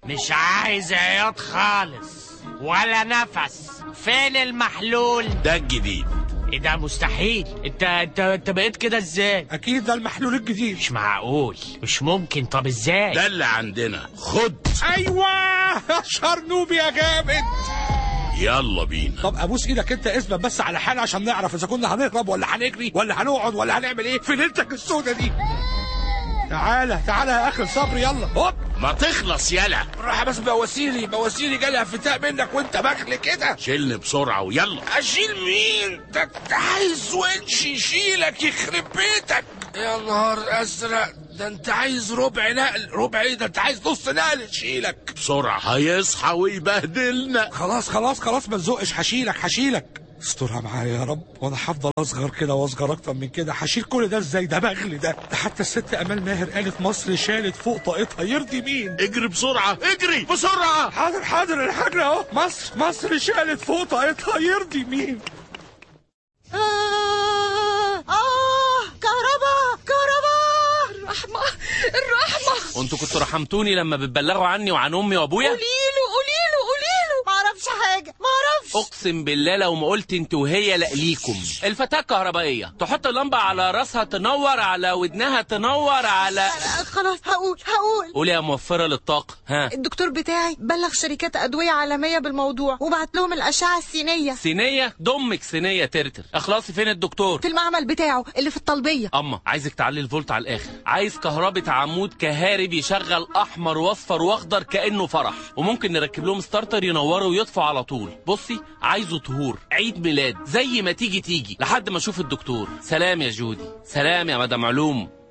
مش عايز عياط خالص ولا نفس فين المحلول ده الجديد ايه ده مستحيل انت انت انت بقيت كده ازاي اكيد ده المحلول الجديد مش معقول مش ممكن طب ازاي ده اللي عندنا خد ايوه شرنوب يا جامد يلا بينا طب ابوس ايدك انت اثبت بس على حاجه عشان نعرف اذا كنا هنهرب ولا هنجري ولا هنقعد ولا هنعمل ايه في ليلتك السودة دي تعالى تعالى يا اخي صبري يلا هوب ما تخلص يلا راح بس بواسيلي بواسيلي جالها فتاء منك وانت بخل كده شيلني بسرعة ويلا اشيل مين ده انت عايز ونش يشيلك يخرب بيتك يا نهار ازرق ده انت عايز ربع نقل ربع ايه ده انت عايز نص نقل تشيلك بسرعة هيصحى ويبهدلنا خلاص خلاص خلاص ما تزقش هشيلك هشيلك استرها معايا يا رب وانا هفضل اصغر كده واصغر اكتر من كده هشيل كل ده ازاي ده بغل ده ده حتى الست امال ماهر قالت مصر شالت فوق طاقتها يرضي مين اجري بسرعة اجري بسرعة حاضر حاضر الحاجة اهو مصر مصر شالت فوق طاقتها يرضي مين آه آه كهرباء كهرباء الرحمة الرحمة وانتوا كنتوا رحمتوني لما بتبلغوا عني وعن امي وابويا قوليله قوليله قوليله معرفش حاجة معرفش اقسم بالله لو ما قلت انت وهي لقليكم الفتاة الكهربائية تحط اللمبة على راسها تنور على ودنها تنور على آه، خلاص هقول هقول قولي يا موفرة للطاقة ها الدكتور بتاعي بلغ شركات أدوية عالمية بالموضوع وبعت لهم الأشعة السينية صينية دمك صينية ترتر اخلصي فين الدكتور في المعمل بتاعه اللي في الطلبية اما عايزك تعلي الفولت على الاخر عايز كهربة عمود كهارب يشغل احمر واصفر واخضر كانه فرح وممكن نركب لهم ستارتر ينوروا ويطفوا على طول بصي عايزه طهور عيد ميلاد زي ما تيجي تيجي لحد ما اشوف الدكتور سلام يا جودي سلام يا مدام علوم